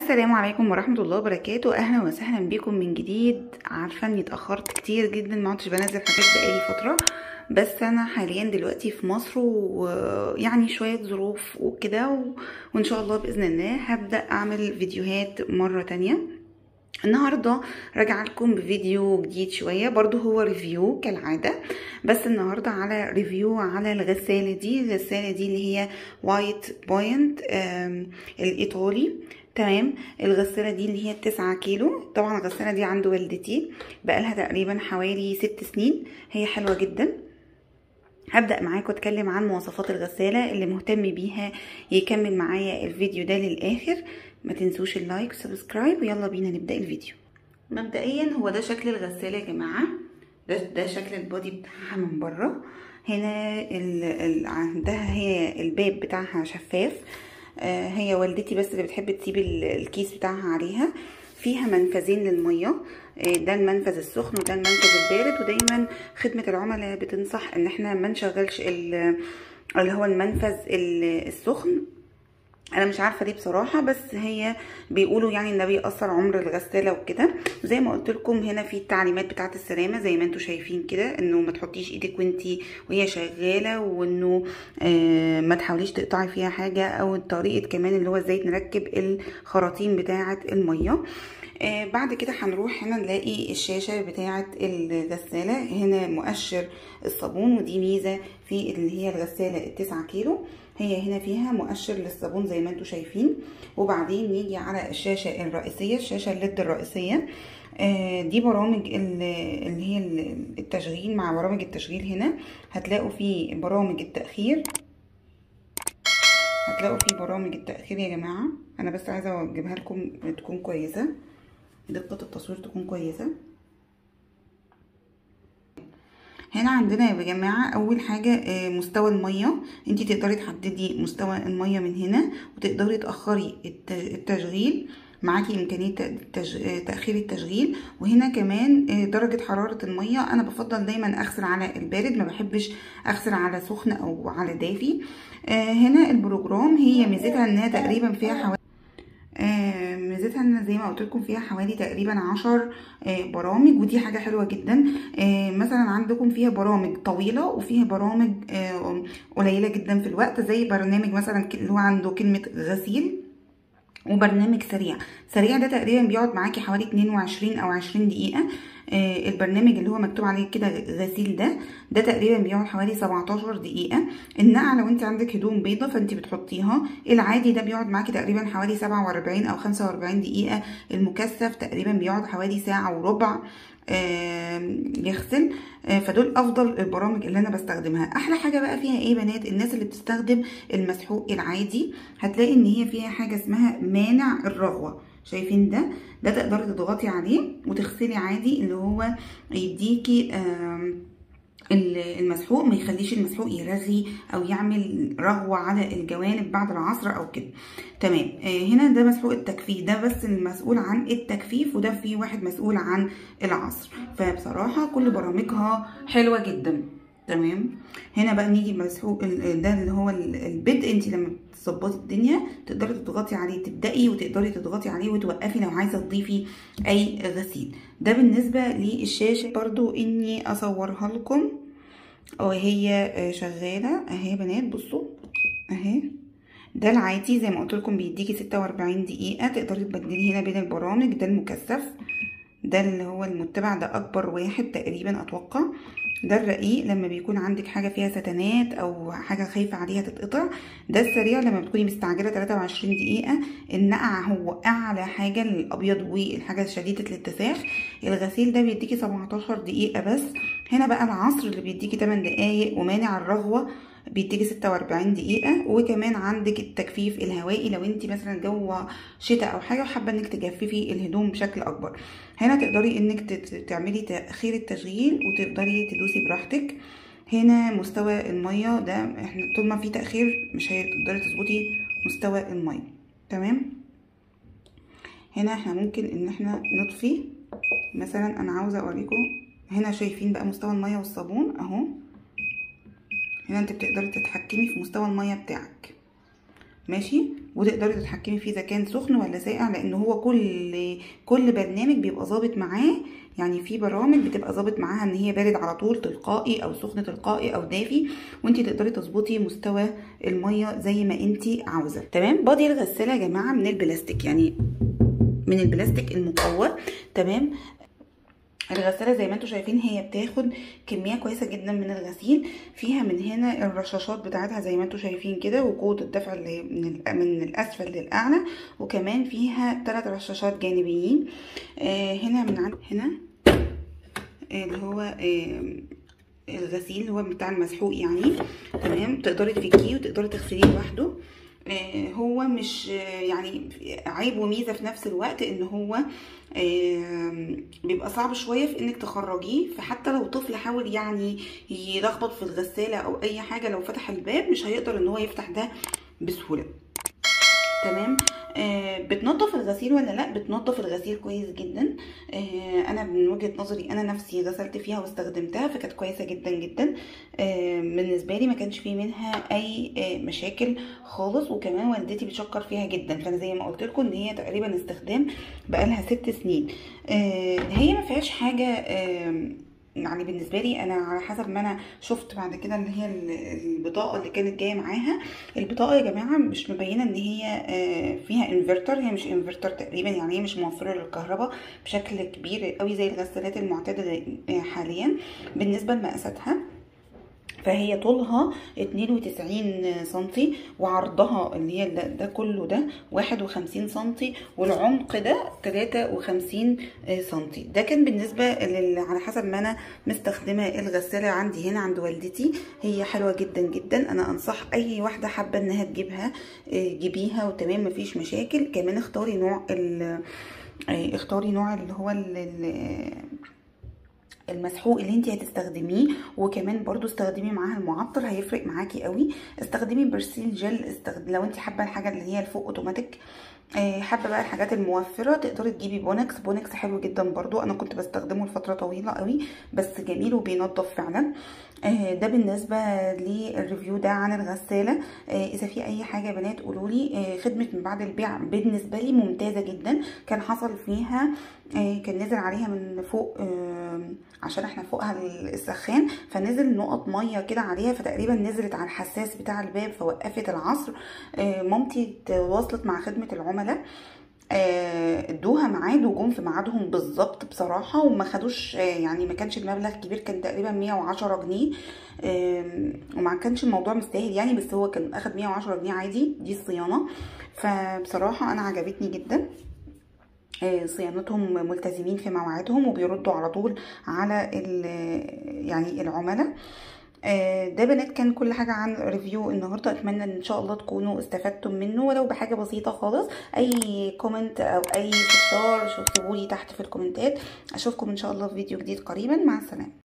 السلام عليكم ورحمة الله وبركاته اهلا وسهلا بكم من جديد عارفة اني اتأخرت كتير جدا ما عدتش بنزل حاجات بقالي فترة بس انا حاليا دلوقتي في مصر ويعني شوية ظروف وكده و... وان شاء الله باذن الله هبدأ اعمل فيديوهات مرة تانية النهاردة راجعة لكم بفيديو جديد شوية برضو هو ريفيو كالعادة بس النهاردة على ريفيو على الغسالة دي الغسالة دي اللي هي وايت بوينت الايطالي تمام الغسالة دي اللي هي تسعة كيلو طبعا الغسالة دي عند والدتي بقالها تقريبا حوالي ست سنين هي حلوة جدا هبدأ معاكم اتكلم عن مواصفات الغسالة اللي مهتم بيها يكمل معايا الفيديو ده للآخر ما تنسوش اللايك والسبسكرايب ويلا بينا نبدأ الفيديو مبدئيا هو ده شكل الغسالة يا جماعة ده, ده شكل البودي بتاعها من بره هنا ال ال عندها هي الباب بتاعها شفاف آه هي والدتي بس اللي بتحب تسيب الكيس بتاعها عليها فيها منفذين للميه ده المنفذ السخن وده المنفذ البارد ودايما خدمه العملاء بتنصح ان احنا ما نشغلش اللي هو المنفذ السخن انا مش عارفه ليه بصراحه بس هي بيقولوا يعني ان بيأثر عمر الغساله وكده زي ما قلت لكم هنا في التعليمات بتاعه السلامه زي ما انتم شايفين كده انه ما تحطيش ايدك وانتي وهي شغاله وانه آه ما تحاوليش تقطعي فيها حاجه او طريقه كمان اللي هو ازاي نركب الخراطيم بتاعه الميه آه بعد كده هنروح هنا نلاقي الشاشة بتاعة الغسالة هنا مؤشر الصابون ودي ميزة في اللي هي الغسالة التسعة كيلو هي هنا فيها مؤشر للصابون زي ما انتم شايفين وبعدين نيجي على الشاشة الرئيسية الشاشة الليد الرئيسية آه دي برامج اللي هي التشغيل مع برامج التشغيل هنا هتلاقوا في برامج التأخير هتلاقوا في برامج التأخير يا جماعة انا بس عايزة اجيبها لكم تكون كويسة دقة التصوير تكون كويسة هنا عندنا يا جماعة اول حاجة مستوى المية انتي تقدري تحددي مستوى المية من هنا وتقدري تأخري التشغيل معاكي امكانيه تاخير التشغيل وهنا كمان درجه حراره الميه انا بفضل دايما اغسل على البارد ما بحبش اغسل على سخن او على دافي هنا البروجرام هي ميزتها انها تقريبا فيها حوالي آه ميزتها ان زي ما قلت لكم فيها حوالي تقريبا عشر آه برامج ودي حاجه حلوه جدا آه مثلا عندكم فيها برامج طويله وفيها برامج قليله جدا في الوقت زي برنامج مثلا اللي هو عنده كلمه غسيل وبرنامج سريع سريع ده تقريبا بيقعد معاكي حوالي 22 او 20 دقيقه آه البرنامج اللي هو مكتوب عليه كده غسيل ده ده تقريبا بيقعد حوالي 17 دقيقه النقع لو انت عندك هدوم بيضه فانت بتحطيها العادي ده بيقعد معاكي تقريبا حوالي 47 او 45 دقيقه المكثف تقريبا بيقعد حوالي ساعه وربع يغسل فدول افضل البرامج اللي انا بستخدمها احلى حاجه بقى فيها ايه بنات الناس اللي بتستخدم المسحوق العادي هتلاقي ان هي فيها حاجه اسمها مانع الرغوه شايفين ده ده تقدري تضغطي عليه وتغسلي عادي اللي هو يديكي المسحوق ما يخليش المسحوق يرغي او يعمل رغوه على الجوانب بعد العصر او كده تمام هنا ده مسحوق التجفيف ده بس المسؤول عن التجفيف وده في واحد مسؤول عن العصر فبصراحه كل برامجها حلوه جدا تمام هنا بقى نيجي مسحوق ده اللي هو البدء انت لما تظبطي الدنيا تقدري تضغطي عليه تبدأي وتقدري تضغطي عليه وتوقفي لو عايزه تضيفي اي غسيل ده بالنسبه للشاشه برضو اني اصورها لكم وهي شغاله اهي بنات بصوا اهي ده العادي زي ما قلت لكم بيديكي 46 دقيقه تقدري تبدلي هنا بين البرامج ده المكثف ده اللي هو المتبع ده اكبر واحد تقريبا اتوقع ده الرقيق لما بيكون عندك حاجه فيها ستنات او حاجه خايفه عليها تتقطع ده السريع لما بتكوني مستعجله 23 دقيقه النقع هو اعلى حاجه الابيض والحاجه شديده الاتساخ الغسيل ده بيديكي 17 دقيقه بس هنا بقى العصر اللي بيديكي 8 دقايق ومانع الرغوه بيديكي 46 دقيقة وكمان عندك التجفيف الهوائي لو انت مثلا جو شتاء او حاجة وحابة انك تجففي الهدوم بشكل اكبر هنا تقدري انك تعملي تأخير التشغيل وتقدري تدوسي براحتك هنا مستوى المية ده احنا طول ما في تأخير مش هتقدري تظبطي مستوى المية تمام هنا احنا ممكن ان احنا نطفي مثلا انا عاوزة اوريكم هنا شايفين بقى مستوى المية والصابون اهو هنا انت بتقدري تتحكمي في مستوى المية بتاعك ماشي وتقدري تتحكمي فيه اذا كان سخن ولا ساقع لان هو كل كل برنامج بيبقى ظابط معاه يعني في برامج بتبقى ظابط معاها ان هي بارد على طول تلقائي او سخن تلقائي او دافي وانت تقدري تظبطي مستوى الميه زي ما انت عاوزه تمام بادي الغساله يا جماعه من البلاستيك يعني من البلاستيك المقوى تمام الغسالة زي ما انتم شايفين هي بتاخد كمية كويسة جدا من الغسيل فيها من هنا الرشاشات بتاعتها زي ما انتم شايفين كده وقوة الدفع اللي من, من الأسفل للأعلى وكمان فيها ثلاث رشاشات جانبيين آه هنا من عند هنا آه اللي هو آه الغسيل اللي هو بتاع المسحوق يعني تمام تقدري تفكيه وتقدري تغسليه لوحده هو مش يعني عيب وميزه في نفس الوقت ان هو بيبقى صعب شويه في انك تخرجيه فحتى لو طفل حاول يعني يلخبط في الغساله او اي حاجه لو فتح الباب مش هيقدر ان هو يفتح ده بسهوله تمام آه بتنظف الغسيل ولا لا بتنظف الغسيل كويس جدا آه انا من وجهه نظري انا نفسي غسلت فيها واستخدمتها فكانت كويسه جدا جدا آه بالنسبه لي ما كانش في منها اي آه مشاكل خالص وكمان والدتي بتشكر فيها جدا فانا زي ما قلت لكم ان هي تقريبا استخدام بقالها ست سنين آه هي ما فيهاش حاجه آه يعني بالنسبه لي انا على حسب ما انا شفت بعد كده اللي هي البطاقه اللي كانت جايه معاها البطاقه يا جماعه مش مبينه ان هي فيها انفرتر هي مش انفرتر تقريبا يعني هي مش موفره للكهرباء بشكل كبير قوي زي الغسالات المعتاده حاليا بالنسبه لمقاساتها فهي طولها 92 سنتي وعرضها اللي هي ده, ده كله ده 51 سنتي والعمق ده 53 سنتي ده كان بالنسبه على حسب ما انا مستخدمه الغساله عندي هنا عند والدتي هي حلوه جدا جدا انا انصح اي واحده حابه انها تجيبها جيبيها وتمام مفيش مشاكل كمان اختاري نوع اختاري نوع اللي هو المسحوق اللي انت هتستخدميه وكمان برضو استخدمي معاها المعطر هيفرق معاكي قوي استخدمي برسيل جل استخدم لو انت حابه الحاجه اللي هي الفوق اوتوماتيك حابه بقى الحاجات الموفره تقدري تجيبي بونكس بونكس حلو جدا برضو انا كنت بستخدمه لفتره طويله قوي بس جميل وبينضف فعلا ده بالنسبه للريفيو ده عن الغساله اذا في اي حاجه يا بنات قولوا لي خدمه من بعد البيع بالنسبه لي ممتازه جدا كان حصل فيها كان نزل عليها من فوق عشان احنا فوقها السخان فنزل نقط ميه كده عليها فتقريبا نزلت على الحساس بتاع الباب فوقفت العصر مامتي تواصلت مع خدمه العملاء ادوها ميعاد وجم في ميعادهم بالظبط بصراحه وما خدوش يعني ما كانش المبلغ كبير كان تقريبا 110 جنيه وما كانش الموضوع مستاهل يعني بس هو كان اخد 110 جنيه عادي دي الصيانه فبصراحه انا عجبتني جدا صيانتهم ملتزمين في مواعيدهم وبيردوا على طول على يعني العملاء ده بنات كان كل حاجة عن ريفيو النهاردة اتمنى ان شاء الله تكونوا استفدتم منه ولو بحاجة بسيطة خالص اي كومنت او اي استفسار اكتبولي تحت في الكومنتات اشوفكم ان شاء الله في فيديو جديد قريبا مع السلامة